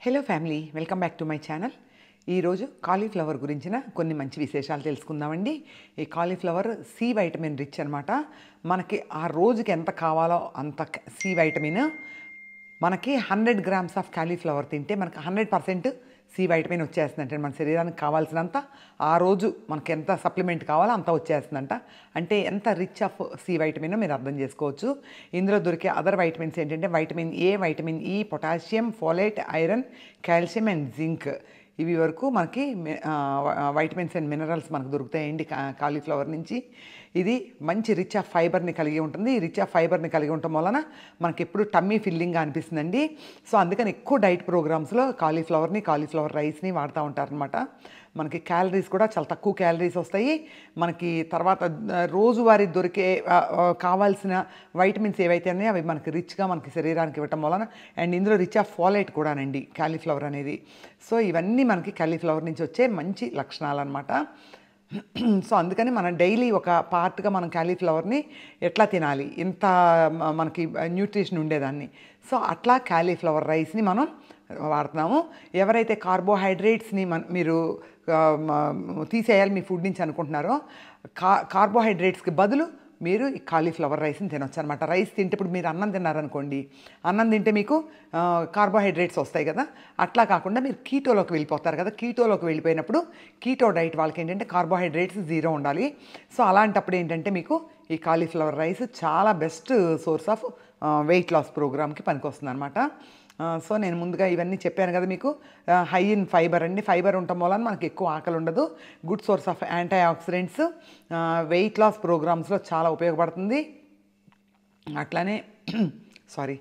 hello family welcome back to my channel ఈరోజు cauliflower గురించిన కొన్ని మంచి విశేషాలు తెలుసుకుందామండి ఈ కాలీఫ్లవర్ సి వైటమిన్ రిచ్ అనమాట మనకి ఆ రోజుకి ఎంత కావాలో అంత సి వైటమిన్ మనకి హండ్రెడ్ గ్రామ్స్ ఆఫ్ కాలీఫ్లవర్ తింటే మనకి హండ్రెడ్ పర్సెంట్ సి వైటమిన్ వచ్చేస్తుందంటే మన శరీరానికి కావాల్సినంత ఆ రోజు మనకి ఎంత సప్లిమెంట్ కావాలో అంత వచ్చేస్తుందంట అంటే ఎంత రిచ్ ఆఫ్ సి వైటమిన్ మీరు అర్థం చేసుకోవచ్చు ఇందులో దొరికే అదర్ వైటమిన్స్ ఏంటంటే vitamin A vitamin E potassium folate iron calcium and zinc ఇవి వరకు మనకి మి- ఆ, వ- వైటమిన్స్ అండ్ మినరల్స్ మనకు దొరుకుతాయండి కా- కాలీఫ్లవర్ నుంచి ఇది మంచి రిచ్ ఆఫ్ ఫైబర్ని కలిగి ఉంటుంది ఈ రిచ్ ఆఫ్ ఫైబర్ని కలిగి ఉండటం వలన మనకి ఎప్పుడు టమ్మీ ఫిల్లింగ్గా అనిపిస్తుందండి సో అందుకని ఎక్కువ డైట్ ప్రోగ్రామ్స్లో కాలీఫ్లవర్ని కాలీఫ్లవర్ రైస్ని వాడుతూ ఉంటారనమాట మనకి క్యాలరీస్ కూడా చాలా తక్కువ క్యాలరీస్ వస్తాయి మనకి తర్వాత ఆ, రోజువారీ దొరికే ఆ, ఆ, కావాల్సిన వైటమిన్స్ ఏవైతే ఉన్నాయో అవి మనకి రిచ్గా మనకి శరీరానికి ఇవ్వటం వలన అండ్ ఇందులో రిచ్ ఆఫ్ ఫాలైట్ కూడానండి కాలీఫ్లవర్ అనేది సో ఇవన్నీ మనకి కాలీఫ్లవర్ నుంచి వచ్చే మంచి లక్షణాలు అనమాట సో అందుకని మనం డైలీ ఒక పార్ట్గా మనం కాలీఫ్లవర్ని ఎట్లా తినాలి ఇంత మ- మనకి న్యూట్రిషన్ ఉండేదాన్ని సో అట్లా కాలీఫ్లవర్ రైస్ని మనం వాడుతున్నాము ఎవరైతే కార్బోహైడ్రేట్స్ని మన మీరు ఆ, మ- తీసేయాలి మీ ఫుడ్ నుంచి అనుకుంటున్నారో కా కార్బోహైడ్రేట్స్కి బదులు మీరు ఈ కాలీఫ్లవర్ రైస్ని తినొచ్చు అనమాట రైస్ తింటే ఇప్పుడు మీరు అన్నం తిన్నారనుకోండి అన్నం తింటే మీకు ఆ, కార్బోహైడ్రేట్స్ వస్తాయి కదా అట్లా కాకుండా మీరు కీటోలోకి వెళ్ళిపోతారు కదా కీటోలోకి వెళ్ళిపోయినప్పుడు కీటో డైట్ వాళ్ళకి ఏంటంటే కార్బోహైడ్రేట్స్ జీరో ఉండాలి సో అలాంటప్పుడు ఏంటంటే మీకు ఈ కాలీఫ్లవర్ రైస్ చాలా best source of weight loss ప్రోగ్రామ్కి పనికొస్తుంది అనమాట సో నేను ముందుగా ఇవన్నీ చెప్పాను కదా మీకు హై ఇన్ ఫైబర్ అండి ఫైబర్ ఉండటం వలన మనకి ఎక్కువ ఆకలి ఉండదు good source of antioxidants weight loss ప్రోగ్రామ్స్లో చాలా ఉపయోగపడుతుంది అట్లానే సారీ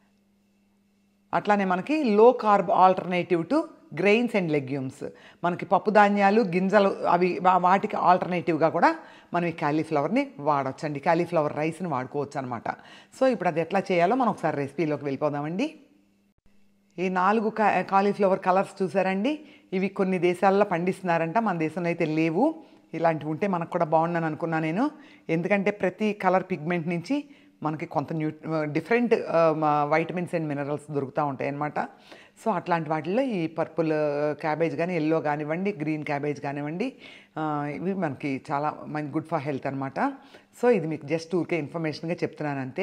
అట్లానే మనకి low carb alternative to grains and legumes మనకి పప్పు ధాన్యాలు గింజలు అవి వా- వాటికి ఆల్టర్నేటివ్గా కూడా మనం ఈ క్యాలీఫ్లవర్ని వాడొచ్చు అండి క్యాలీఫ్లవర్ రైస్ని వాడుకోవచ్చు అనమాట సో ఇప్పుడు అది ఎట్లా చేయాలో మనం ఒకసారి రెసిపీలోకి వెళ్ళిపోదామండి ఈ నాలుగు కా కాలీఫ్లవర్ కలర్స్ చూసారండి ఇవి కొన్ని దేశాల్లో పండిస్తున్నారంట మన దేశంలో అయితే లేవు ఇలాంటివి ఉంటే మనకు కూడా బాగుండని అనుకున్నా నేను ఎందుకంటే ప్రతి కలర్ పిగ్మెంట్ నుంచి మనకి కొంత new different vitamins and minerals దొరుకుతూ ఉంటాయి అన్నమాట సో అట్లాంటి వాటిల్లో ఈ పర్పుల్ క్యాబేజ్ కానీ ఎల్లో కానివ్వండి గ్రీన్ క్యాబేజ్ కానివ్వండి ఆ, ఇవి మనకి చాలా మంచి గుడ్ ఫర్ హెల్త్ అనమాట సో ఇది మీకు జస్ట్ ఊరికే ఇన్ఫర్మేషన్గా చెప్తున్నాను అంతే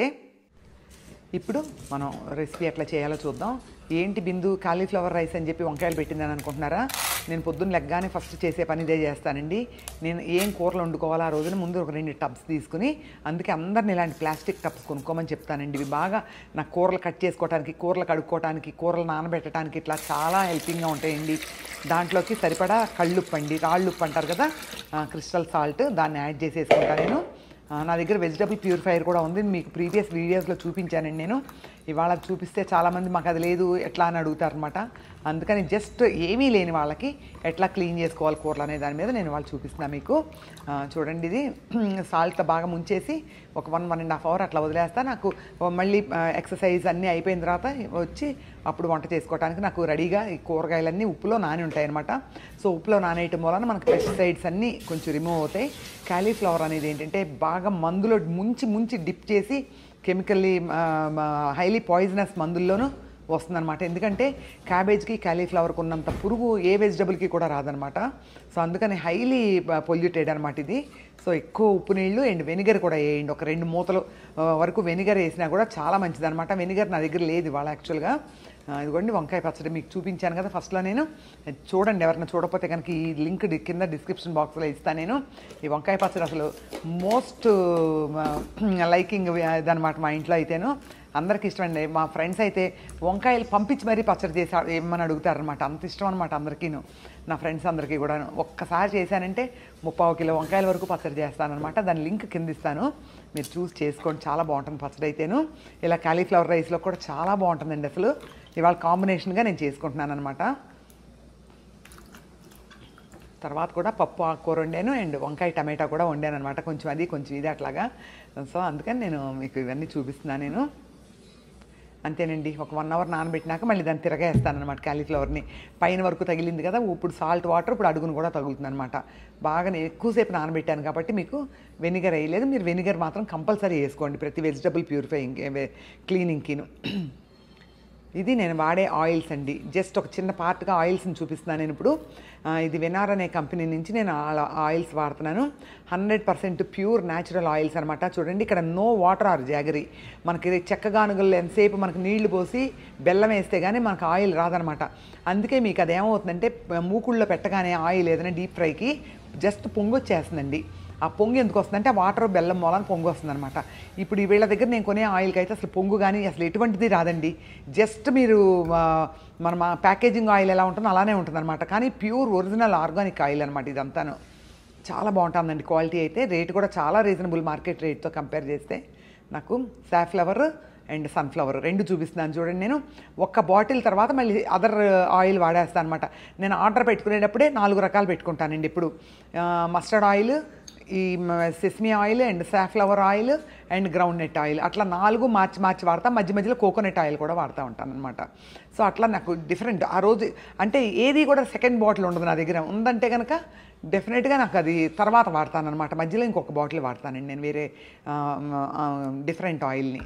ఇప్పుడు మనం రెసిపీ ఎట్లా చేయాలో చూద్దాం ఏంటి బిందు కాలీఫ్లవర్ రైస్ అని చెప్పి వంకాయలు పెట్టిందని అనుకుంటున్నారా నేను పొద్దున్న లెగ్గానే ఫస్ట్ చేసే పని ఇదే చేస్తానండి నేను ఏం కూరలు వండుకోవాలో ఆ రోజున ముందు ఒక రెండు టబ్స్ తీసుకుని అందుకే అందరిని ఇలాంటి ప్లాస్టిక్ టబ్స్ కొనుక్కోమని చెప్తానండి ఇవి బాగా నాకు కూరలు కట్ చేసుకోవడానికి కూరలు కడుక్కోవడానికి కూరలు నానబెట్టడానికి ఇట్లా చాలా హెల్పింగ్గా ఉంటాయండి దాంట్లోకి సరిపడా కళ్ళుప్పు అండి రాళ్ళుప్పు అంటారు కదా క్రిస్టల్ సాల్ట్ దాన్ని యాడ్ చేసేసుకుంటాను నేను ఆ, నా దగ్గర వెజిటబుల్ ప్యూరిఫైయర్ కూడా ఉంది మీకు ప్రీవియస్ వీడియోస్లో చూపించానండి నేను ఇవాళ అది చూపిస్తే చాలామంది మాకు అది లేదు ఎట్లా అని అడుగుతారనమాట అందుకని జస్ట్ ఏమీ లేని వాళ్ళకి ఎట్లా క్లీన్ చేసుకోవాలి కూరలు అనే దాని మీద నేను వాళ్ళు చూపిస్తున్నా మీకు ఆ, చూడండి ఇది సాల్ట్ బాగా ముంచేసి ఒక one one and half hour అట్లా వదిలేస్తా నాకు మళ్ళీ ఎక్సర్సైజ్ అన్నీ అయిపోయిన తర్వాత వచ్చి అప్పుడు వంట చేసుకోవడానికి నాకు రెడీగా ఈ కూరగాయలన్నీ ఉప్పులో నాని ఉంటాయి అనమాట సో ఉప్పులో నానేయటం వలన మనకి పెస్టిసైడ్స్ అన్నీ కొంచెం రిమూవ్ అవుతాయి కాలీఫ్లవర్ అనేది ఏంటంటే బాగా మందులో ముంచి ముంచి డిప్ చేసి కెమికల్లీ హైలీ పాయిజనస్ మందుల్లోనూ వస్తుందన్నమాట ఎందుకంటే క్యాబేజ్కి కాలీఫ్లవర్కి ఉన్నంత పురుగు ఏ వెజిటబుల్కి కూడా రాదనమాట సో అందుకని హైలీ పొల్యూటెడ్ అనమాట ఇది సో ఎక్కువ ఉప్పు నీళ్ళు అండ్ వెనిగర్ కూడా వేయండి ఒక రెండు మూతలు ఆ, వరకు వెనిగర్ వేసినా కూడా చాలా మంచిదన్నమాట వెనిగర్ నా దగ్గర లేదు ఇవాళ యాక్చువల్గా ఆ, ఇదిగోండి వంకాయ పచ్చడి మీకు చూపించాను కదా ఫస్ట్లో నేను చూడండి ఎవరైనా చూడకపోతే కనుక ఈ లింక్ డి- కింద డిస్క్రిప్షన్ బాక్స్లో ఇస్తాను నేను ఈ వంకాయ పచ్చడి అసలు మోస్ట్ లైకింగ్ ఇదనమాట మా ఇంట్లో అయితేను అందరికి ఇష్టం అండి మా ఫ్రెండ్స్ అయితే వంకాయలు పంపించి మరీ పచ్చడి చేసి ఏమని అడుగుతారనమాట అంత ఇష్టం అనమాట అందరికీను నా ఫ్రెండ్స్ అందరికీ కూడా ఒక్కసారి చేశానంటే ముప్పావు కిలో వంకాయల వరకు పచ్చడి చేస్తానమాట దాని లింక్ కింద ఇస్తాను మీరు చూసి చేసుకోండి చాలా బాగుంటుంది పచ్చడి అయితేను ఇలా కాలీఫ్లవర్ రైస్లో కూడా చాలా బాగుంటుందండి అసలు ఇవాళ కాంబినేషన్గా నేను చేసుకుంటున్నాను అనమాట తర్వాత కూడా పప్పు ఆకుకూర వండాను అండ్ వంకాయ టమాటా కూడా వండాను అనమాట కొంచెం అది కొంచెం ఇది అట్లాగా సో అందుకని నేను మీకు ఇవన్నీ చూపిస్తున్నాను నేను అంతేనండి ఒక వన్ అవర్ నానబెట్టినాక మళ్ళీ దాన్ని తిరగేస్తాను అనమాట కాలీఫ్లవర్ని పైన వరకు తగిలింది కదా ఇప్పుడు సాల్ట్ వాటర్ ఇప్పుడు అడుగును కూడా తగులుతుంది అనమాట బాగా నేను ఎక్కువసేపు నానబెట్టాను కాబట్టి మీకు వెనిగర్ వేయలేదు మీరు వెనిగర్ మాత్రం కంపల్సరీ వేసుకోండి ప్రతి వెజిటబుల్ ప్యూరిఫైయింగ్ క్లీనింగ్కిను ఇది నేను వాడే ఆయిల్స్ అండి జస్ట్ ఒక చిన్న పార్ట్గా ఆయిల్స్ని చూపిస్తున్నాను నేను ఇప్పుడు ఆ, ఇది వెనార్ అనే కంపెనీ నుంచి నేను ఆ ఆయిల్స్ వాడుతున్నాను hundred percent pure natural oils అనమాట చూడండి ఇక్కడ నో వాటర్ ఆర్ జాగరీ మనకి చెక్కగానుగల్లో ఎంతసేపు మనకి నీళ్లు పోసి బెల్లం వేస్తే కానీ మనకు ఆయిల్ రాదనమాట అందుకే మీకు అది ఏమవుతుందంటే మూకుళ్ళలో పెట్టగానే ఆయిల్ ఏదైనా డీప్ ఫ్రైకి జస్ట్ పొంగు వచ్చేస్తుందండి ఆ పొంగు ఎందుకు వస్తుందంటే ఆ వాటర్ బెల్లం మూలాన పొంగు వస్తుందన్నమాట ఇప్పుడు ఈ వీళ్ళ దగ్గర నేను కొనే ఆయిల్కి అయితే అసలు పొంగు కానీ అసలు ఎటువంటిది రాదండి జస్ట్ మీరు ఆ, మన మా ప్యాకేజింగ్ ఆయిల్ ఎలా ఉంటుందో అలానే ఉంటుందన్నమాట కానీ ప్యూర్ ఒరిజినల్ ఆర్గానిక్ ఆయిల్ అనమాట ఇదంతాను చాలా బాగుంటుందండి క్వాలిటీ అయితే రేట్ కూడా చాలా రీజనబుల్ మార్కెట్ రేట్తో కంపేర్ చేస్తే నాకు సాఫ్లవర్ అండ్ సన్ఫ్లవర్ రెండు చూపిస్తున్నాను చూడండి నేను ఒక్క బాటిల్ తర్వాత మళ్ళీ అదర్ ఆయిల్ వాడేస్తాను అనమాట నేను ఆర్డర్ పెట్టుకునేటప్పుడే నాలుగు రకాలు పెట్టుకుంటానండి ఇప్పుడు మస్టర్డ్ ఆయిల్ ఈ sesame oil and safflower oil and groundnut oil అట్లా నాలుగు మార్చి మార్చి వాడతా మధ్య మధ్యలో కోకోనట్ ఆయిల్ కూడా వాడుతూ ఉంటాను అనమాట సో అట్లా నాకు డిఫరెంట్ ఆ రోజు అంటే ఏది కూడా సెకండ్ బాటిల్ ఉండదు నా దగ్గర ఉందంటే కనుక డెఫినెట్గా నాకు అది తర్వాత వాడతాను అనమాట మధ్యలో ఇంకొక బాటిల్ వాడతానండి నేను వేరే డిఫరెంట్ ఆయిల్ని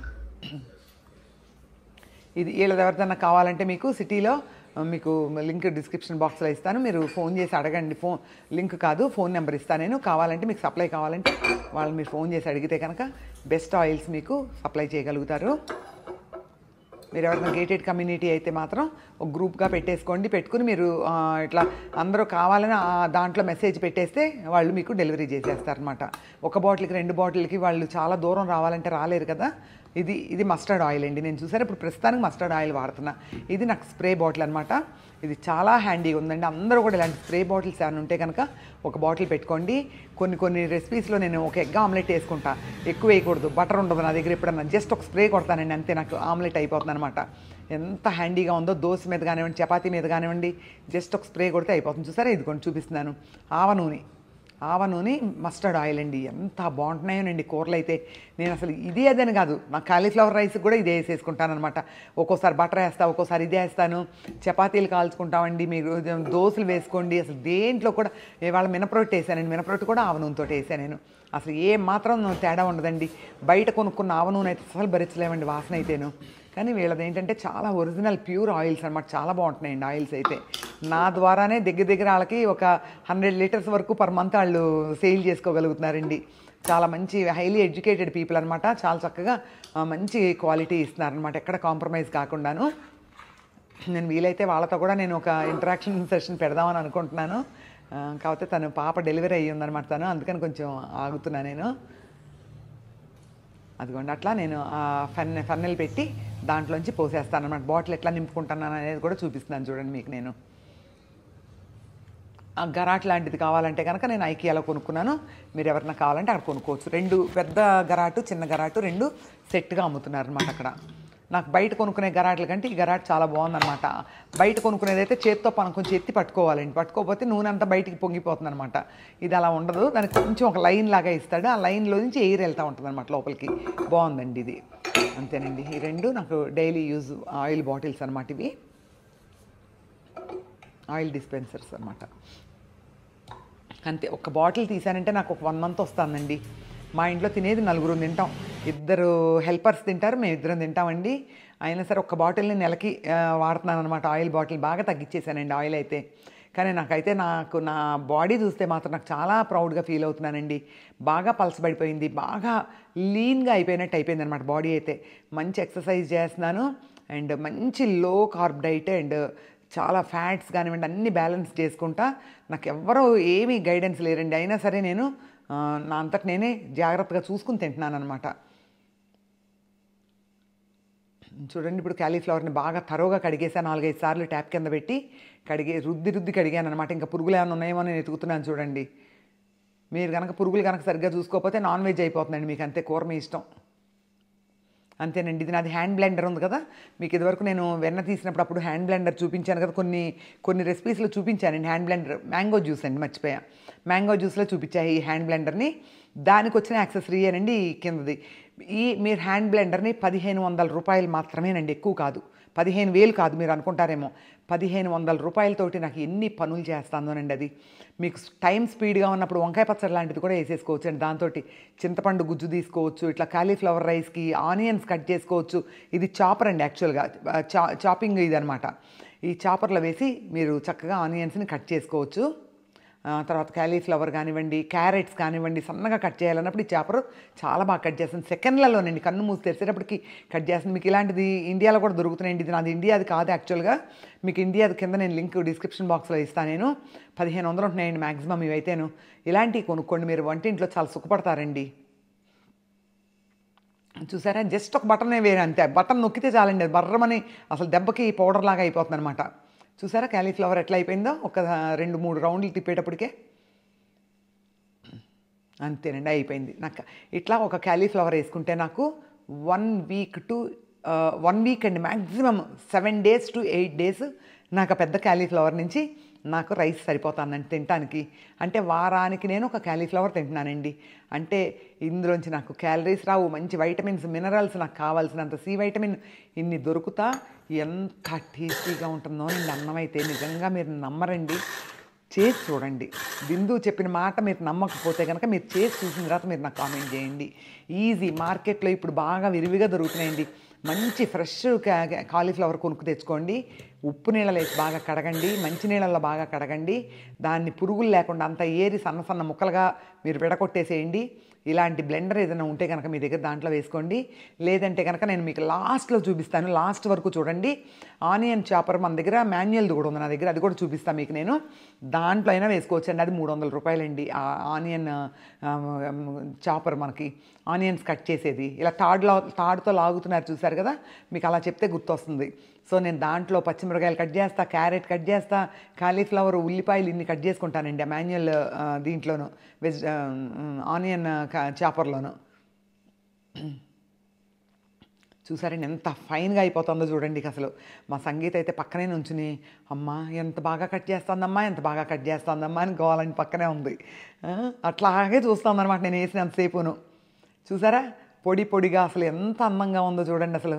ఇది వీళ్ళది ఎవరిదన్నా కావాలంటే మీకు సిటీలో ఆ, మీకు లింక్ డిస్క్రిప్షన్ బాక్స్లో ఇస్తాను మీరు ఫోన్ చేసి అడగండి ఫోన్ లింక్ కాదు ఫోన్ నెంబర్ ఇస్తాను నేను కావాలంటే మీకు సప్లై కావాలంటే వాళ్ళు మీరు ఫోన్ చేసి అడిగితే కనుక బెస్ట్ ఆయిల్స్ మీకు సప్లై చేయగలుగుతారు మీరు ఎవరైనా గేటెడ్ కమ్యూనిటీ అయితే మాత్రం ఒక గ్రూప్గా పెట్టేసుకోండి పెట్టుకుని మీరు ఆ, ఇట్లా అందరూ కావాలని ఆ దాంట్లో మెసేజ్ పెట్టేస్తే వాళ్ళు మీకు డెలివరీ చేసేస్తారనమాట ఒక బాటిల్కి రెండు బాటిల్కి వాళ్ళు చాలా దూరం రావాలంటే రాలేరు కదా ఇది ఇది మస్టర్డ్ ఆయిల్ అండి నేను చూసాను ఇప్పుడు ప్రస్తుతానికి మస్టర్డ్ ఆయిల్ వాడుతున్నా ఇది నాకు స్ప్రే బాటిల్ అనమాట ఇది చాలా హ్యాండీగా ఉందండి అందరూ కూడా ఇలాంటి స్ప్రే బాటిల్స్ ఏమైనా ఉంటే కనుక ఒక బాటిల్ పెట్టుకోండి కొన్ని కొన్ని రెసిపీస్లో నేను ఒక ఎగ్ ఆమ్లెట్ వేసుకుంటా ఎక్కువ వేయకూడదు బటర్ ఉండదు నా దగ్గర ఎప్పుడన్నా జస్ట్ ఒక స్ప్రే కొడతానండి అంతే నాకు ఆమ్లెట్ అయిపోతుంది అనమాట ఎంత హ్యాండీగా ఉందో దోశ మీద కానివ్వండి చపాతీ మీద కానివ్వండి జస్ట్ ఒక స్ప్రే కొడితే అయిపోతుంది చూసారా ఇది కొన్ని చూపిస్తున్నాను ఆవ నూనె ఆవ నూనె మస్టర్డ్ ఆయిల్ అండి ఎంత బాగుంటున్నాయోనండి కూరలు అయితే నేను అసలు ఇది అదని కాదు నా కాలీఫ్లవర్ రైస్ కూడా ఇదే వేసేసుకుంటాను అనమాట ఒక్కోసారి బటర్ వేస్తా ఒక్కోసారి ఇదే వేస్తాను చపాతీలు కాల్చుకుంటామండి మీరు దోశలు వేసుకోండి అసలు దేంట్లో కూడా ఇవాళ మినప్రొట్టు వేసానండి మినప్రొట్టు కూడా ఆవ నూనెతో వేసాను నేను అసలు ఏ మాత్రం తేడా ఉండదండి బయట కొనుక్కున్న ఆవ నూనె అయితే అసలు భరించలేమండి వాసన అయితేను కానీ వీళ్ళది ఏంటంటే చాలా ఒరిజినల్ ప్యూర్ ఆయిల్స్ అనమాట చాలా బాగుంటున్నాయండి ఆయిల్స్ అయితే నా ద్వారానే దగ్గర దగ్గర వాళ్ళకి ఒక హండ్రెడ్ లీటర్స్ వరకు పర్ మంత్ వాళ్ళు సేల్ చేసుకోగలుగుతున్నారండి చాలా మంచి హైలీ ఎడ్యుకేటెడ్ పీపుల్ అనమాట చాలా చక్కగా ఆ, మంచి క్వాలిటీ ఇస్తున్నారనమాట ఎక్కడ కాంప్రమైజ్ కాకుండాను నేను వీలైతే వాళ్ళతో కూడా నేను ఒక ఇంటరాక్షన్ సెషన్ పెడదామని అనుకుంటున్నాను ఆ, కాకపోతే తను పాప డెలివరీ అయ్యి ఉందన్నమాట తను అందుకని కొంచెం ఆగుతున్నా నేను అదిగోండి అట్లా నేను ఆ ఫన్ ఫన్నెల్ పెట్టి దాంట్లోంచి పోసేస్తాను అనమాట బాటిల్ ఎట్లా నింపుకుంటున్నాను అనేది కూడా చూపిస్తున్నాను చూడండి మీకు నేను ఆ గరాట్ లాంటిది కావాలంటే కనుక నేను ఐకియాలో కొనుక్కున్నాను మీరు ఎవరైనా కావాలంటే అక్కడ కొనుక్కోవచ్చు రెండు పెద్ద గరాటు చిన్న గరాటు రెండు సెట్గా అమ్ముతున్నారు అనమాట అక్కడ నాకు బయట కొనుక్కునే గరాట్ల కంటే ఈ గరాట్ చాలా బాగుందన్నమాట బయట కొనుక్కునేది అయితే చేత్తో మనం కొంచెం ఎత్తి పట్టుకోవాలండి పట్టుకోకపోతే నూనె అంతా బయటికి పొంగిపోతుంది అనమాట ఇది అలా ఉండదు దానికి కొంచెం ఒక లైన్ లాగా ఇస్తాడు ఆ లైన్లో నుంచి ఎయిర్ వెళ్తూ ఉంటుంది అనమాట లోపలికి బాగుందండి ఇది అంతేనండి ఈ రెండు నాకు డైలీ యూజ్ ఆయిల్ బాటిల్స్ అనమాట ఇవి ఆయిల్ డిస్పెన్సర్స్ అనమాట అంతే ఒక బాటిల్ తీసానంటే నాకు ఒక వన్ మంత్ వస్తుందండి మా ఇంట్లో తినేది నలుగురు తింటాం ఇద్దరు హెల్పర్స్ తింటారు మేము ఇద్దరం తింటామండి అయినా సరే ఒక బాటిల్ని నెలకి ఆ, వాడుతున్నాను అనమాట ఆయిల్ బాటిల్ బాగా తగ్గించేసానండి ఆయిల్ అయితే కానీ నాకైతే నాకు నా బాడీ చూస్తే మాత్రం నాకు చాలా ప్రౌడ్గా ఫీల్ అవుతున్నానండి బాగా పలసబడిపోయింది బాగా లీన్గా అయిపోయినట్టు అయిపోయింది అనమాట బాడీ అయితే మంచి ఎక్సర్సైజ్ చేస్తున్నాను అండ్ మంచి లో కార్బ్ డైట్ అండ్ చాలా ఫ్యాట్స్ కానివ్వండి అన్ని బ్యాలెన్స్ చేసుకుంటా నాకు ఎవ్వరూ ఏమీ గైడెన్స్ లేరండి అయినా సరే నేను ఆ, నా అంతటి నేనే జాగ్రత్తగా చూసుకుని తింటున్నాను అనమాట చూడండి ఇప్పుడు క్యాలీఫ్లవర్ని బాగా తరోగా కడిగేసాను నాలుగైదు సార్లు ట్యాప్ కింద పెట్టి కడిగే రుద్ది రుద్ది కడిగాను అనమాట ఇంకా పురుగులు ఏమైనా ఉన్నాయేమో నేను ఎతుకుతున్నాను చూడండి మీరు కనుక పురుగులు కనుక సరిగ్గా చూసుకోకపోతే నాన్ వెజ్ అయిపోతుందండి మీకు అంతే కూర మీ ఇష్టం అంతేనండి ఇది నాది హ్యాండ్ బ్లెండర్ ఉంది కదా మీకు ఇదివరకు నేను వెన్న తీసినప్పుడు అప్పుడు హ్యాండ్ బ్లెండర్ చూపించాను కదా కొన్ని కొన్ని రెసిపీస్లో చూపించానండి హ్యాండ్ బ్లెండర్ మ్యాంగో జ్యూస్ అండి మర్చిపోయా మ్యాంగో జ్యూస్లో చూపించా ఈ హ్యాండ్ బ్లెండర్ని దానికి వచ్చిన యాక్సెసరీ అనండి ఈ కిందది ఈ మీరు హ్యాండ్ బ్లెండర్ని పదిహేను వందల రూపాయలు మాత్రమేనండి ఎక్కువ కాదు పదిహేను వేలు కాదు మీరు అనుకుంటారేమో పదిహేను వందల రూపాయలతోటి నాకు ఎన్ని పనులు చేస్తానోనండి అది మీకు టైం స్పీడ్గా ఉన్నప్పుడు వంకాయ పచ్చడి లాంటిది కూడా వేసేసుకోవచ్చు అండి దాంతో చింతపండు గుజ్జు తీసుకోవచ్చు ఇట్లా కాలీఫ్లవర్ రైస్కి ఆనియన్స్ కట్ చేసుకోవచ్చు ఇది చాపర్ అండి యాక్చువల్గా చా చాపింగ్ ఇది అనమాట ఈ చాపర్లో వేసి మీరు చక్కగా ఆనియన్స్ని కట్ చేసుకోవచ్చు ఆ, తర్వాత క్యాలీఫ్లవర్ కానివ్వండి క్యారెట్స్ కానివ్వండి సన్నగా కట్ చేయాలన్నప్పుడు ఈ చేపరు చాలా బాగా కట్ చేస్తుంది సెకండ్లలోనండి కన్ను మూసి తెరిచేటప్పటికి కట్ చేస్తుంది మీకు ఇలాంటిది ఇండియాలో కూడా దొరుకుతున్నాయండి ఇది నాది ఇండియాది కాదు యాక్చువల్గా మీకు ఇండియాది కింద నేను లింక్ డిస్క్రిప్షన్ బాక్స్లో ఇస్తాను నేను పదిహేను వందలు ఉంటున్నాయండి మ్యాక్సిమం ఇవైతేను ఇలాంటివి కొనుక్కోండి మీరు వంటింట్లో చాలా సుఖపడతారండి చూసారా జస్ట్ ఒక బటనే వేరే అంతే బటన్ నొక్కితే చాలండి అది బర్రమని అసలు దెబ్బకి పౌడర్ లాగా అయిపోతుంది అనమాట చూసారా క్యాలీఫ్లవర్ ఎట్లా అయిపోయిందో ఒక రెండు మూడు రౌండ్లు తిప్పేటప్పటికే అంతేనండి అయిపోయింది నాకు ఇట్లా ఒక క్యాలీఫ్లవర్ వేసుకుంటే నాకు one week to one week అండి maximum seven days to eight days నాకు ఆ పెద్ద క్యాలీఫ్లవర్ నుంచి నాకు రైస్ సరిపోతుందండి తినటానికి అంటే వారానికి నేను ఒక క్యాలీఫ్లవర్ తింటున్నానండి అంటే ఇందులోంచి నాకు క్యాలరీస్ రావు మంచి వైటమిన్స్ మినరల్స్ నాకు కావాల్సినంత సి వైటమిన్ ఇన్ని దొరుకుతా ఎంత టేస్టీగా ఉంటుందో అండి అన్నం అయితే నిజంగా మీరు నమ్మరండి చేసి చూడండి బిందు చెప్పిన మాట మీరు నమ్మకపోతే కనుక మీరు చేసి చూసిన తర్వాత మీరు నాకు కామెంట్ చేయండి ఈజీ మార్కెట్లో ఇప్పుడు బాగా విరివిగా దొరుకుతున్నాయండి మంచి ఫ్రెష్ కాలీఫ్లవర్ కొనుక్కు తెచ్చుకోండి ఉప్పు నీళ్ళలో వేసి బాగా కడగండి మంచి నీళ్ళల్లో బాగా కడగండి దాన్ని పురుగులు లేకుండా అంత ఏరి సన్న సన్న ముక్కలుగా మీరు విడగొట్టేసేయండి ఇలాంటి బ్లెండర్ ఏదైనా ఉంటే కనుక మీ దగ్గర దాంట్లో వేసుకోండి లేదంటే కనుక నేను మీకు లాస్ట్లో చూపిస్తాను లాస్ట్ వరకు చూడండి ఆనియన్ చాపర్ మన దగ్గర మాన్యువల్ది కూడా ఉంది నా దగ్గర అది కూడా చూపిస్తాను మీకు నేను దాంట్లో అయినా వేసుకోవచ్చు అండి అది మూడు వందల రూపాయలండి ఆ ఆనియన్ చాపర్ మనకి ఆనియన్స్ కట్ చేసేది ఇలా తాడులో తాడుతో లాగుతున్నారు చూసారు కదా మీకు అలా చెప్తే గుర్తొస్తుంది సో నేను దాంట్లో పచ్చిమిరకాయలు కట్ చేస్తా క్యారెట్ కట్ చేస్తా కాలీఫ్లవర్ ఉల్లిపాయలు ఇన్ని కట్ చేసుకుంటానండి ఆ మాన్యువల్ దీంట్లోను వెజ్ ఆనియన్ చాపర్లోను చూసారండి ఎంత ఫైన్గా అయిపోతుందో చూడండి ఇక అసలు మా సంగీత అయితే పక్కనే నుంచుని అమ్మా ఎంత బాగా కట్ చేస్తుందమ్మా ఎంత బాగా కట్ చేస్తుందమ్మా అని గోవాలని పక్కనే ఉంది ఆ, అట్లాగే చూస్తుందన్నమాట నేను వేసినంతసేపును చూసారా పొడి పొడిగా అసలు ఎంత అందంగా ఉందో చూడండి అసలు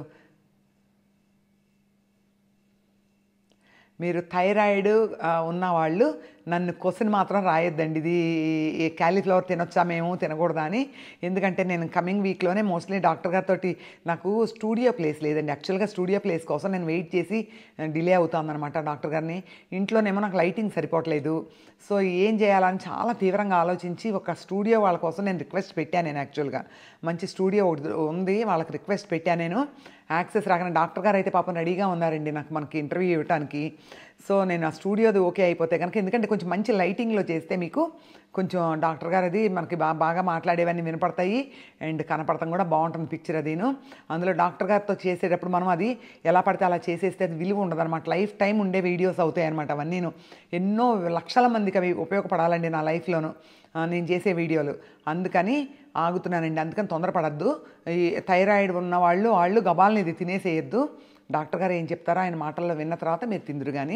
మీరు థైరాయిడ్ ఆ, ఉన్నవాళ్ళు నన్ను క్వశ్చన్ మాత్రం రాయొద్దండి ఇది ఈ క్యాలీఫ్లవర్ తినొచ్చా మేము తినకూడదా అని ఎందుకంటే నేను కమింగ్ వీక్లోనే మోస్ట్లీ డాక్టర్ గారితో నాకు స్టూడియో ప్లేస్ లేదండి యాక్చువల్గా స్టూడియో ప్లేస్ కోసం నేను వెయిట్ చేసి డిలే అవుతామన్నమాట డాక్టర్ గారిని ఇంట్లోనేమో నాకు లైటింగ్ సరిపోవట్లేదు సో ఏం చేయాలని చాలా తీవ్రంగా ఆలోచించి ఒక స్టూడియో వాళ్ళ కోసం నేను రిక్వెస్ట్ పెట్టాను నేను యాక్చువల్గా మంచి స్టూడియో ఒకటి ఉంది వాళ్ళకి రిక్వెస్ట్ పెట్టాను నేను యాక్సెస్ రాగానే డాక్టర్ గారు అయితే పాపం రెడీగా ఉన్నారండి నాకు మనకి ఇంటర్వ్యూ ఇవ్వడానికి సో నేను ఆ స్టూడియోది ఓకే అయిపోతే కనుక ఎందుకంటే కొంచెం మంచి లైటింగ్లో చేస్తే మీకు కొంచెం డాక్టర్ గారు అది మనకి బా బాగా మాట్లాడేవన్నీ వినపడతాయి అండ్ కనపడతాం కూడా బాగుంటుంది పిక్చర్ అదిను అందులో డాక్టర్ గారితో చేసేటప్పుడు మనం అది ఎలా పడితే అలా చేసేస్తే అది విలువ ఉండదు అనమాట లైఫ్ టైం ఉండే వీడియోస్ అవుతాయి అనమాట అవన్నీను ఎన్నో లక్షల మందికి అవి ఉపయోగపడాలండి నా లైఫ్లోను ఆ, నేను చేసే వీడియోలు అందుకని ఆగుతున్నానండి అందుకని తొందరపడద్దు ఈ థైరాయిడ్ ఉన్న వాళ్ళు వాళ్ళు గబాల్ని ఇది తినేసేయద్దు డాక్టర్ గారు ఏం చెప్తారో ఆయన మాటల్లో విన్న తర్వాత మీరు తిందురు కానీ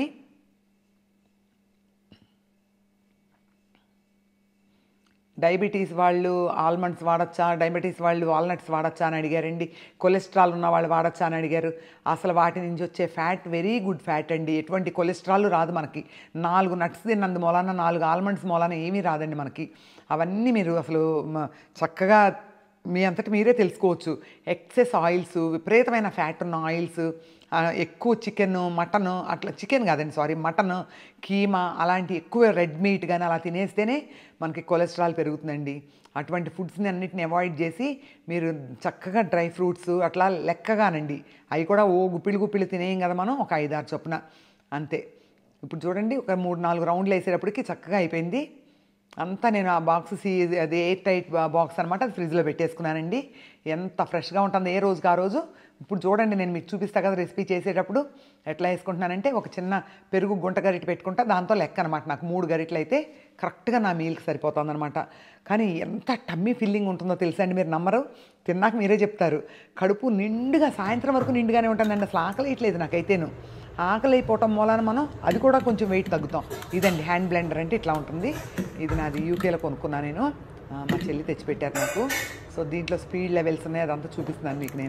డయాబెటీస్ వాళ్ళు ఆల్మండ్స్ వాడచ్చా డయాబెటీస్ వాళ్ళు వాల్నట్స్ వాడచ్చా అని అడిగారండి కొలెస్ట్రాల్ ఉన్న వాళ్ళు వాడచ్చా అని అడిగారు అసలు వాటి నుంచి వచ్చే ఫ్యాట్ వెరీ గుడ్ ఫ్యాట్ అండి ఎటువంటి కొలెస్ట్రాల్ రాదు మనకి నాలుగు నట్స్ తిన్నందు మూలాన నాలుగు ఆల్మండ్స్ మూలాన ఏమీ రాదండి మనకి అవన్నీ మీరు అసలు మ- చక్కగా మీ అంతటి మీరే తెలుసుకోవచ్చు ఎక్సెస్ ఆయిల్స్ విపరీతమైన ఫ్యాట్ ఉన్న ఆయిల్స్ ఆ, ఎక్కువ చికెన్ మటన్ అట్లా చికెన్ కాదండి సారీ మటన్ కీమా అలాంటి ఎక్కువ రెడ్ మీట్ కానీ అలా తినేస్తేనే మనకి కొలెస్ట్రాల్ పెరుగుతుందండి అటువంటి ఫుడ్స్ని అన్నిటిని అవాయిడ్ చేసి మీరు చక్కగా డ్రై ఫ్రూట్స్ అట్లా లెక్కగానండి అవి కూడా ఓ గుప్పిళ్ళు గుప్పిళ్ళు తినేయం కదా మనం ఒక ఐదారు చొప్పున అంతే ఇప్పుడు చూడండి ఒక మూడు నాలుగు రౌండ్లు వేసేటప్పటికి చక్కగా అయిపోయింది అంతా నేను ఆ బాక్స్ సీ అది ఎయిర్ టైట్ బాక్స్ అనమాట అది ఫ్రిడ్జ్లో పెట్టేసుకున్నానండి ఎంత ఫ్రెష్గా ఉంటుంది ఏ రోజుకి ఆ రోజు ఇప్పుడు చూడండి నేను మీకు చూపిస్తా కదా రెసిపీ చేసేటప్పుడు ఎట్లా వేసుకుంటున్నానంటే ఒక చిన్న పెరుగు గుంట గరిటె పెట్టుకుంటా దాంతో లెక్క అనమాట నాకు మూడు గరిటెలు అయితే కరెక్ట్గా నా మీల్కి సరిపోతుంది అనమాట కానీ ఎంత టమ్మీ ఫీలింగ్ ఉంటుందో తెలుసా అండి మీరు నమ్మరు తిన్నాక మీరే చెప్తారు కడుపు నిండుగా సాయంత్రం వరకు నిండుగానే ఉంటుందండి అసలు ఆకలి వేయట్లేదు నాకైతేను ఆకలి అయిపోవటం మూలాన మనం అది కూడా కొంచెం వెయిట్ తగ్గుతాం ఇదండి హ్యాండ్ బ్లెండర్ అంటే ఇట్లా ఉంటుంది ఇది నాది యూకేలో కొనుక్కున్నా నేను ఆ, మా చెల్లి తెచ్చిపెట్టారు నాకు సో దీంట్లో స్పీడ్ లెవెల్స్ ఉన్నాయి అదంతా చూపిస్తున్నాను మీకు నేను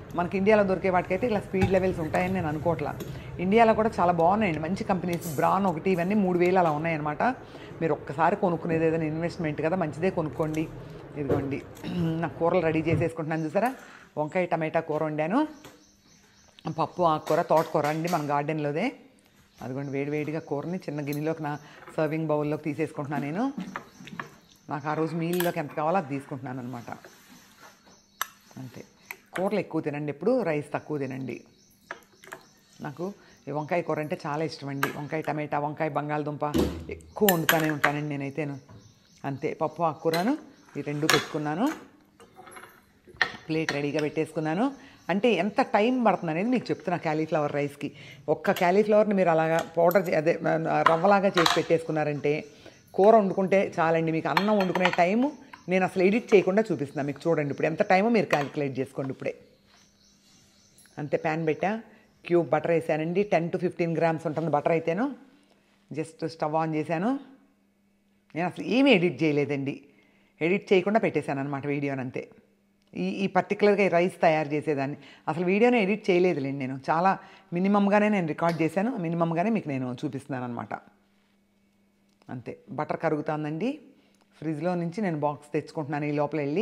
మనకి ఇండియాలో దొరికే వాటికైతే ఇలా స్పీడ్ లెవెల్స్ ఉంటాయని నేను అనుకోవట్లా ఇండియాలో కూడా చాలా బాగున్నాయండి మంచి కంపెనీస్ బ్రాన్ ఒకటి ఇవన్నీ మూడు వేలు అలా ఉన్నాయన్నమాట మీరు ఒక్కసారి కొనుక్కునేది ఏదైనా ఇన్వెస్ట్మెంట్ కదా మంచిదే కొనుక్కోండి ఇదిగోండి నా కూరలు రెడీ చేసేసుకుంటున్నాను చూసారా వంకాయ టమాటా కూర వండాను పప్పు ఆకుకూర తోటకూర అండి మన గార్డెన్లోదే అదిగోండి వేడివేడిగా కూరని చిన్న గిన్నెలోకి నా సర్వింగ్ బౌల్లోకి తీసేసుకుంటున్నాను నేను నాకు ఆ రోజు మీల్లోకి ఎంత కావాలో అది తీసుకుంటున్నాను అనమాట అంతే కూరలు ఎక్కువ తినండి ఎప్పుడు రైస్ తక్కువ తినండి నాకు ఈ వంకాయ కూర అంటే చాలా ఇష్టం అండి వంకాయ టమాటా వంకాయ బంగాళదుంప ఎక్కువ వండుతూనే ఉంటానండి నేనైతేను అంతే పప్పు ఆకుకూరను ఈ రెండు పెట్టుకున్నాను ప్లేట్ రెడీగా పెట్టేసుకున్నాను అంటే ఎంత టైం పడుతుంది అనేది మీకు చెప్తున్నా క్యాలీఫ్లవర్ రైస్కి ఒక్క క్యాలీఫ్లవర్ని మీరు అలాగా పౌడర్ చే- అదే ఆ, రవ్వలాగా చేసి పెట్టేసుకున్నారంటే కూర వండుకుంటే చాలండి మీకు అన్నం వండుకునే టైము నేను అసలు ఎడిట్ చేయకుండా చూపిస్తున్నాను మీకు చూడండి ఇప్పుడు ఎంత టైమో మీరు క్యాలిక్యులేట్ చేసుకోండి ఇప్పుడే అంతే ప్యాన్ పెట్టా క్యూబ్ బటర్ వేసానండి టెన్ టు ఫిఫ్టీన్ గ్రామ్స్ ఉంటుంది బటర్ అయితేను జస్ట్ స్టవ్ ఆన్ చేశాను నేను అసలు ఏమీ ఎడిట్ చేయలేదండి ఎడిట్ చేయకుండా పెట్టేశాను అనమాట వీడియోని అంతే ఈ ఈ పర్టికులర్గా ఈ రైస్ తయారు చేసేదాన్ని అసలు వీడియోని ఎడిట్ చేయలేదులేండి నేను చాలా మినిమంగానే నేను రికార్డ్ చేశాను మినిమంగానే మీకు నేను చూపిస్తున్నాను అనమాట అంతే బటర్ కరుగుతుందండి ఫ్రిడ్జ్లో నుంచి నేను బాక్స్ తెచ్చుకుంటున్నాను ఈ లోపల వెళ్ళి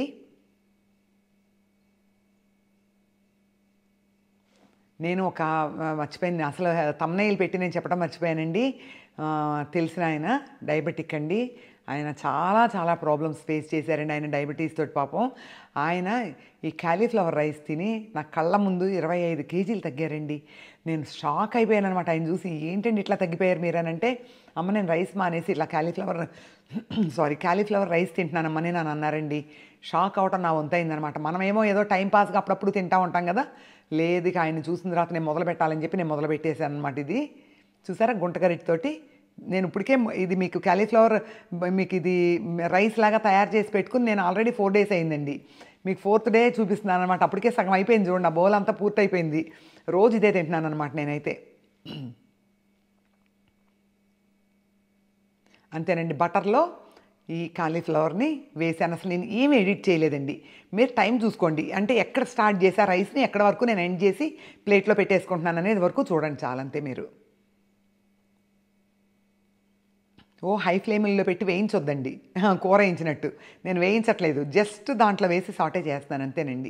నేను ఒక ఆ, మర్చిపోయింది అసలు తమ్నైల్ పెట్టి నేను చెప్పడం మర్చిపోయానండి ఆ, తెలిసిన ఆయన డయాబెటిక్ అండి ఆయన చాలా చాలా ప్రాబ్లమ్స్ ఫేస్ చేశారండి ఆయన డయాబెటీస్ తోటి పాపం ఆయన ఈ క్యాలీఫ్లవర్ రైస్ తిని నా కళ్ళ ముందు ఇరవై ఐదు కేజీలు తగ్గారండి నేను షాక్ అయిపోయాను అనమాట ఆయన చూసి ఏంటండి ఇట్లా తగ్గిపోయారు మీరు అని అంటే అమ్మ నేను రైస్ మానేసి ఇట్లా క్యాలీఫ్లవర్ సారీ క్యాలీఫ్లవర్ రైస్ తింటున్నానమ్మని నన్ను అన్నారండి షాక్ అవటం నా వంతైందనమాట మనమేమో ఏదో టైం పాస్గా అప్పుడప్పుడు తింటా ఉంటాం కదా లేదు ఇక ఆయన చూసిన తర్వాత నేను మొదలు పెట్టాలని చెప్పి నేను మొదలు పెట్టేశాను అనమాట ఇది చూసారా గుంటగరిటితోటి నేను ఇప్పటికే ఇది మీకు క్యాలీఫ్లవర్ మీకు ఇది రైస్ లాగా తయారు చేసి పెట్టుకుని నేను ఆల్రెడీ ఫోర్ డేస్ అయిందండి మీకు ఫోర్త్ డే చూపిస్తున్నాను అనమాట అప్పటికే సగం అయిపోయింది చూడండి ఆ బౌల్ అంతా పూర్తయిపోయింది రోజు ఇదే తింటున్నాను అనమాట నేనైతే అంతేనండి బటర్లో ఈ కాలీఫ్లవర్ని వేసాను అసలు నేను ఏమి ఎడిట్ చేయలేదండి మీరు టైం చూసుకోండి అంటే ఎక్కడ స్టార్ట్ చేసా రైస్ని ఎక్కడ వరకు నేను ఎండ్ చేసి ప్లేట్లో పెట్టేసుకుంటున్నాను అనేది వరకు చూడండి చాలంతే మీరు ఓ హై ఫ్లేమ్లో పెట్టి వేయించొద్దండి కూర వేయించినట్టు నేను వేయించట్లేదు జస్ట్ దాంట్లో వేసి సాటే చేస్తాను అంతేనండి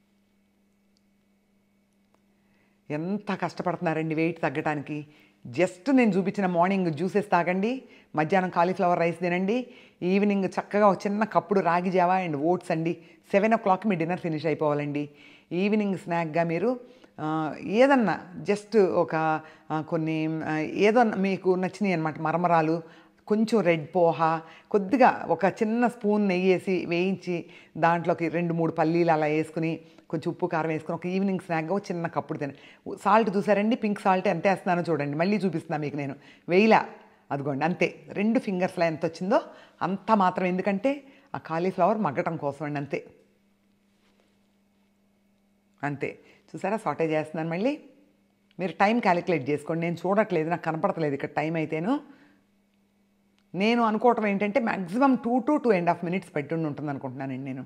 ఎంత కష్టపడుతున్నారండి వెయిట్ తగ్గడానికి జస్ట్ నేను చూపించిన మార్నింగ్ జ్యూసెస్ తాగండి మధ్యాహ్నం కాలీఫ్లవర్ రైస్ తినండి ఈవినింగ్ చక్కగా ఒక చిన్న కప్పుడు రాగి జావా అండ్ ఓట్స్ అండి సెవెన్ ఓ క్లాక్ మీ డిన్నర్ ఫినిష్ అయిపోవాలండి ఈవినింగ్ స్నాక్గా మీరు ఆ, ఏదన్నా జస్ట్ ఒక ఆ, కొన్ని ఆ, ఏదన్నా మీకు నచ్చినాయి అనమాట మరమరాలు కొంచెం రెడ్ పోహా కొద్దిగా ఒక చిన్న స్పూన్ నెయ్యి వేసి వేయించి దాంట్లోకి రెండు మూడు పల్లీలు అలా వేసుకుని కొంచెం ఉప్పు కారం వేసుకుని ఒక ఈవినింగ్ స్నాక్గా ఒక చిన్న కప్పుడు తిన సాల్ట్ చూసారండి పింక్ సాల్ట్ ఎంత వేస్తున్నానో చూడండి మళ్ళీ చూపిస్తున్నాను మీకు నేను వేయిలా అదిగోండి అంతే రెండు ఫింగర్స్లో ఎంత వచ్చిందో అంత మాత్రం ఎందుకంటే ఆ కాలీఫ్లవర్ మగ్గటం కోసం అండి అంతే అంతే చూసారా సాటే చేస్తున్నాను మళ్ళీ మీరు టైం క్యాలిక్యులేట్ చేసుకోండి నేను చూడట్లేదు నాకు కనపడట్లేదు ఇక్కడ టైం అయితేను నేను అనుకోవటం ఏంటంటే maximum two to two and half minutes పెట్టుండి ఉంటుంది అనుకుంటున్నానండి నేను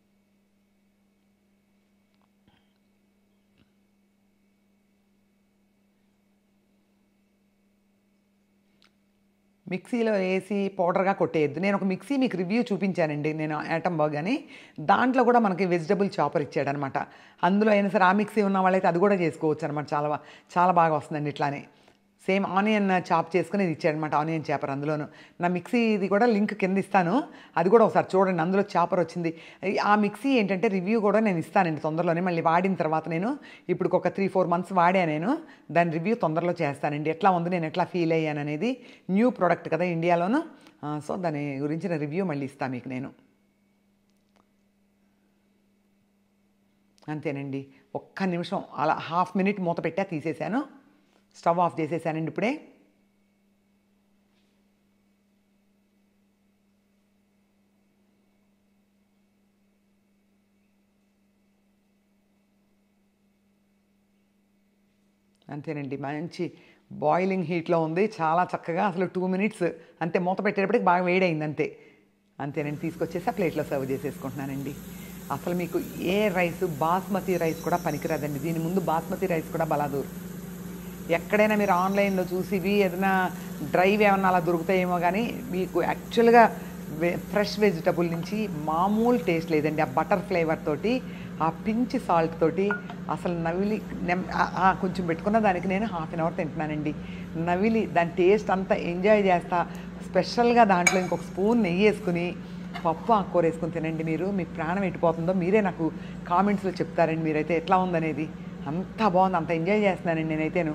మిక్సీలో వేసి పౌడర్గా కొట్టేయద్దు నేను ఒక మిక్సీ మీకు రివ్యూ చూపించానండి నేను ఐటమ్ బాగ్ అని దాంట్లో కూడా మనకి వెజిటబుల్ చాపర్ ఇచ్చాడనమాట అందులో అయినా సరే ఆ మిక్సీ ఉన్న వాళ్ళైతే అది కూడా చేసుకోవచ్చు అనమాట చాలా బా- చాలా బాగా వస్తుందండి ఇట్లానే సేమ్ ఆనియన్ చాప్ చేసుకుని ఇది ఇచ్చాడనమాట ఆనియన్ చాపర్ అందులోను నా మిక్సీ ఇది కూడా లింక్ కింద ఇస్తాను అది కూడా ఒకసారి చూడండి అందులో చాపర్ వచ్చింది ఈ- ఆ మిక్సీ ఏంటంటే రివ్యూ కూడా నేను ఇస్తానండి తొందరలోనే మళ్ళీ వాడిన తర్వాత నేను ఇప్పుడు ఒక త్రీ ఫోర్ మంత్స్ వాడా నేను దాని రివ్యూ తొందరలో చేస్తానండి ఎట్లా ఉంది నేను ఎట్లా ఫీల్ అయ్యాను అనేది న్యూ ప్రోడక్ట్ కదా ఇండియాలోను ఆ, సో దాని గురించిన రివ్యూ మళ్ళీ ఇస్తాను మీకు నేను అంతేనండి ఒక్క నిమిషం అలా హాఫ్ మినిట్ మూత పెట్టా తీసేశాను స్టవ్ ఆఫ్ చేసేసానండి ఇప్పుడే అంతేనండి మంచి బాయిలింగ్ హీట్లో ఉంది చాలా చక్కగా అసలు టూ మినిట్స్ అంతే మూత పెట్టేటప్పటికి బాగా వేడైంది అంతే అంతేనండి తీసుకొచ్చేసి ఆ ప్లేట్లో సర్వ్ చేసేసుకుంటున్నానండి అసలు మీకు ఏ రైస్ బాస్మతి రైస్ కూడా పనికిరాదండి దీని ముందు బాస్మతి రైస్ కూడా బలాదూర్ ఎక్కడైనా మీరు ఆన్లైన్లో చూసి ఇవి ఏదైనా డ్రైవ్ ఏమన్నా అలా దొరుకుతాయేమో కానీ మీకు యాక్చువల్గా వె ఫ్రెష్ వెజిటబుల్ నుంచి మామూలు టేస్ట్ లేదండి ఆ బటర్ ఫ్లేవర్ తోటి ఆ పించి సాల్ట్ తోటి అసలు నవిలి నెమ్ ఆ- ఆ కొంచెం పెట్టుకున్న దానికి నేను హాఫ్ అన్ అవర్ తింటున్నానండి నవిలి దాని టేస్ట్ అంతా ఎంజాయ్ చేస్తా స్పెషల్గా దాంట్లో ఇంకొక స్పూన్ నెయ్యి వేసుకుని పప్పు ఆకుకూర వేసుకుని తినండి మీరు మీ ప్రాణం ఎట్టిపోతుందో మీరే నాకు కామెంట్స్లో చెప్తారండి మీరైతే ఎట్లా ఉందనేది అంత బాగుంది అంత ఎంజాయ్ చేస్తున్నానండి నేనైతేను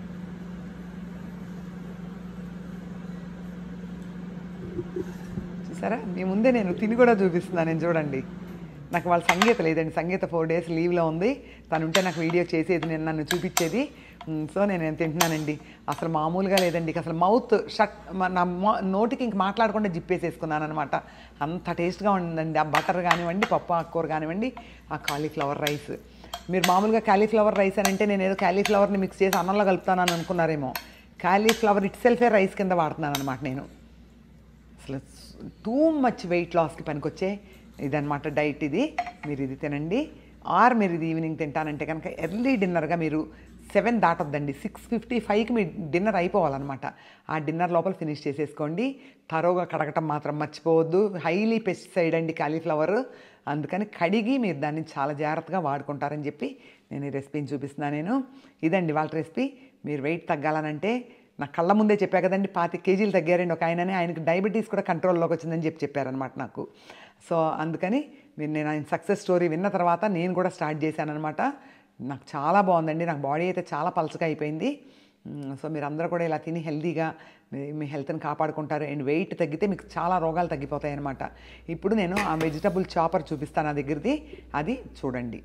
చూసారా మీ ముందే నేను తిని కూడా చూపిస్తున్నాను నేను చూడండి నాకు వాళ్ళ సంగీత లేదండి సంగీత ఫోర్ డేస్ లీవ్లో ఉంది తను ఉంటే నాకు వీడియో చేసేది నేను నన్ను చూపించేది మ్, సో నేను నేను తింటున్నానండి అసలు మామూలుగా లేదండి ఇక అసలు మౌత్ షట్ మ- నా మో- నోటికి ఇంక మాట్లాడకుండా జిప్పేసేసుకున్నాను అనమాట అంత టేస్ట్గా ఉందండి ఆ బటర్ కానివ్వండి పప్పు ఆకుకూర కానివ్వండి ఆ కాలీఫ్లవర్ రైస్ మీరు మామూలుగా కాలీఫ్లవర్ రైస్ అని అంటే నేను ఏదో కాలీఫ్లవర్ని మిక్స్ చేసి అన్నంలో కలుపుతానని అనుకున్నారేమో కాలీఫ్లవర్ ఇట్ సెల్ఫే రైస్ కింద వాడుతున్నాను అనమాట నేను అసలు టూ మచ్ వెయిట్ లాస్కి పనికొచ్చే ఇదనమాట డైట్ ఇది మీరు ఇది తినండి ఆర్ మీరు ఇది ఈవినింగ్ తింటానంటే కనుక ఎర్లీ డిన్నర్గా మీరు సెవెన్ దాటొద్దండి సిక్స్ ఫిఫ్టీ ఫైవ్కి మీ డిన్నర్ అయిపోవాలన్నమాట ఆ డిన్నర్ లోపల ఫినిష్ చేసేసుకోండి తరోగా కడగటం మాత్రం మర్చిపోవద్దు హైలీ పెస్టిసైడ్ అండి కాలీఫ్లవర్ అందుకని కడిగి మీరు దాన్ని చాలా జాగ్రత్తగా వాడుకుంటారని చెప్పి నేను ఈ రెసిపీని చూపిస్తున్నాను నేను ఇదండి వాళ్ళ రెసిపీ మీరు వెయిట్ తగ్గాలనంటే నా కళ్ళ ముందే చెప్పా కదండి పాతి కేజీలు తగ్గారండి ఒక ఆయనని ఆయనకి డయాబెటీస్ కూడా కంట్రోల్లోకి వచ్చిందని చెప్పి చెప్పారనమాట నాకు సో అందుకని మీరు నేను ఆయన సక్సెస్ స్టోరీ విన్న తర్వాత నేను కూడా స్టార్ట్ చేశానఅనమాట నాకు చాలా బాగుందండి నాకు బాడీ అయితే చాలా పలచగా అయిపోయింది మ్, సో మీరు అందరూ కూడా ఇలా తిని హెల్తీగా మీ- మీ హెల్త్ని కాపాడుకుంటారు అండ్ వెయిట్ తగ్గితే మీకు చాలా రోగాలు తగ్గిపోతాయి అనమాట ఇప్పుడు నేను ఆ వెజిటబుల్ చాపర్ చూపిస్తాను నా దగ్గరది అది చూడండి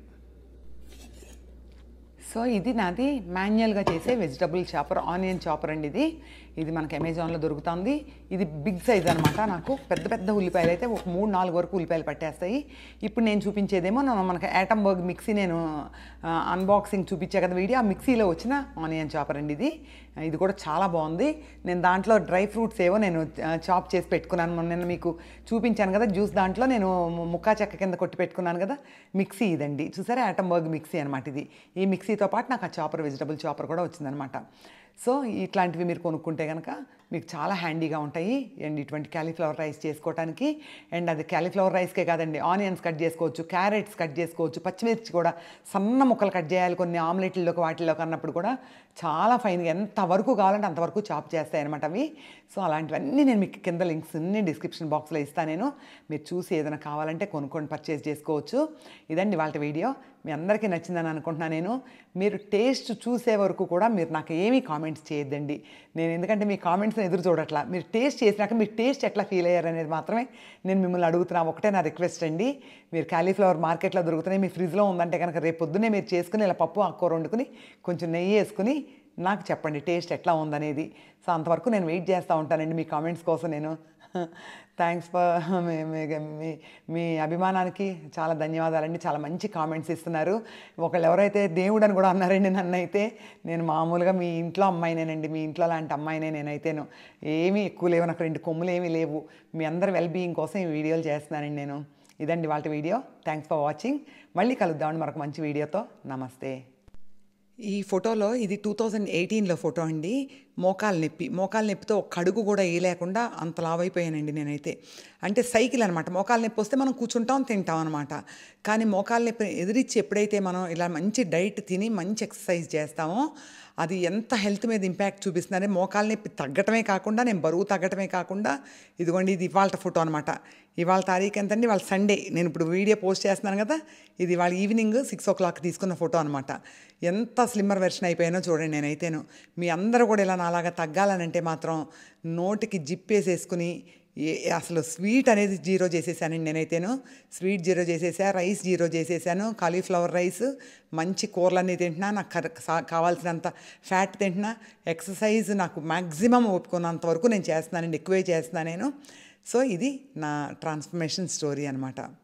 సో ఇది నాది మాన్యువల్గా చేసే వెజిటబుల్ చాపర్ ఆనియన్ చాపర్ అండి ఇది ఇది మనకి అమెజాన్లో దొరుకుతుంది ఇది బిగ్ సైజ్ అనమాట నాకు పెద్ద పెద్ద ఉల్లిపాయలు అయితే ఒక మూడు నాలుగు వరకు ఉల్లిపాయలు పట్టేస్తాయి ఇప్పుడు నేను చూపించేదేమో నా- మనకి యాటంబర్గ్ మిక్సీ నేను అన్బాక్సింగ్ చూపించా కదా వీడియో ఆ మిక్సీలో వచ్చిన ఆనియన్ చాపర్ అండి ఇది ఇది కూడా చాలా బాగుంది నేను దాంట్లో డ్రై ఫ్రూట్స్ ఏవో నేను చాప్ చేసి పెట్టుకున్నాను మొన్న నిన్న మీకు చూపించాను కదా జ్యూస్ దాంట్లో నేను ముక్కా చెక్క కింద కొట్టి పెట్టుకున్నాను కదా మిక్సీ ఇదండి చూసారా యాటంబర్గ్ మిక్సీ అనమాట ఇది ఈ మిక్సీతో పాటు నాకు ఆ చాపర్ వెజిటబుల్ చాపర్ కూడా వచ్చిందనమాట సో ఇట్లాంటివి మీరు కొనుక్కుంటే కనుక మీకు చాలా హ్యాండీగా ఉంటాయి అండ్ ఇటువంటి క్యాలీఫ్లవర్ రైస్ చేసుకోవడానికి అండ్ అది క్యాలీఫ్లవర్ రైస్కే కాదండి ఆనియన్స్ కట్ చేసుకోవచ్చు క్యారెట్స్ కట్ చేసుకోవచ్చు పచ్చిమిర్చి కూడా సన్న ముక్కలు కట్ చేయాలి కొన్ని ఆమ్లెట్లలోకి వాటిల్లోకి అన్నప్పుడు కూడా చాలా ఫైన్గా ఎంతవరకు కావాలంటే అంతవరకు చాప్ చేస్తాయి అనమాట అవి సో అలాంటివన్నీ నేను మీకు కింద లింక్స్ అన్ని డిస్క్రిప్షన్ బాక్స్లో ఇస్తాను నేను మీరు చూసి ఏదైనా కావాలంటే కొనుక్కొని పర్చేస్ చేసుకోవచ్చు ఇదండి వాళ్ళ వీడియో మీ అందరికీ నచ్చిందని అనుకుంటున్నాను నేను మీరు టేస్ట్ చూసే వరకు కూడా మీరు నాకు ఏమీ కామెంట్స్ చేయొద్దండి నేను ఎందుకంటే మీ కామెంట్స్ని ఎదురు చూడట్లా మీరు టేస్ట్ చేసినాక మీరు టేస్ట్ ఎట్లా ఫీల్ అయ్యారు అనేది మాత్రమే నేను మిమ్మల్ని అడుగుతున్నా ఒకటే నా రిక్వెస్ట్ అండి మీరు కాలీఫ్లవర్ మార్కెట్లో దొరుకుతున్నాయి మీ ఫ్రిడ్జ్లో ఉందంటే కనుక రేపు పొద్దున్నే మీరు చేసుకుని ఇలా పప్పు ఆకుకూర వండుకుని కొంచెం నెయ్యి వేసుకుని నాకు చెప్పండి టేస్ట్ ఎట్లా ఉందనేది సో అంతవరకు నేను వెయిట్ చేస్తూ ఉంటానండి మీ కామెంట్స్ కోసం నేను థ్యాంక్స్ ఫర్ మీ మీ అభిమానానికి చాలా ధన్యవాదాలండి చాలా మంచి కామెంట్స్ ఇస్తున్నారు ఒకళ్ళు ఎవరైతే దేవుడు అని కూడా అన్నారండి నన్ను అయితే నేను మామూలుగా మీ ఇంట్లో అమ్మాయినేనండి మీ ఇంట్లో లాంటి అమ్మాయినే నేనైతేను ఏమీ ఎక్కువ లేవు నాకు రెండు కొమ్ములు ఏమీ లేవు మీ అందరి వెల్ బీయింగ్ కోసం ఈ వీడియోలు చేస్తున్నానండి నేను ఇదండి వాళ్ళ వీడియో థ్యాంక్స్ ఫర్ వాచింగ్ మళ్ళీ కలుద్దామండి మరొక మంచి వీడియోతో నమస్తే ఈ ఫోటోలో ఇది టూ థౌజండ్ ఎయిటీన్లో ఫోటో అండి మోకాలు నొప్పి మోకాలు నొప్పితో ఒక కడుగు కూడా వేయలేకుండా అంత లావైపోయానండి నేనైతే అంటే సైకిల్ అనమాట మోకాలు నొప్పి వస్తే మనం కూర్చుంటాం తింటాం అనమాట కానీ మోకాలు నొప్పి ఎదిరించి ఎప్పుడైతే మనం ఇలా మంచి డైట్ తిని మంచి ఎక్సర్సైజ్ చేస్తామో అది ఎంత హెల్త్ మీద ఇంపాక్ట్ చూపిస్తుందంటే మోకాలు నొప్పి తగ్గటమే కాకుండా నేను బరువు తగ్గటమే కాకుండా ఇదిగోండి ఇది ఇవాళ ఫోటో అనమాట ఇవాళ తారీఖు ఎంతండి వాళ్ళ సండే నేను ఇప్పుడు వీడియో పోస్ట్ చేస్తున్నాను కదా ఇది వాళ్ళ ఈవినింగ్ సిక్స్ ఓ క్లాక్ తీసుకున్న ఫోటో అనమాట ఎంత స్లిమ్మర్ వెర్షన్ అయిపోయానో చూడండి నేనైతేను మీ అందరూ కూడా ఇలా నాలాగా తగ్గాలనంటే మాత్రం నోటికి జిప్పేసేసుకుని ఏ అసలు స్వీట్ అనేది జీరో చేసేసానండి నేనైతేను స్వీట్ జీరో చేసేసా రైస్ జీరో చేసేసాను కాలీఫ్లవర్ రైస్ మంచి కూరలన్నీ తింటున్నా నాకు కర- సా- కావాల్సినంత ఫ్యాట్ తింటున్నా ఎక్సర్సైజ్ నాకు మ్యాక్సిమం ఒప్పుకున్నంత వరకు నేను చేస్తున్నానండి ఎక్కువే చేస్తున్నాను నేను సో ఇది నా ట్రాన్స్ఫర్మేషన్ స్టోరీ అనమాట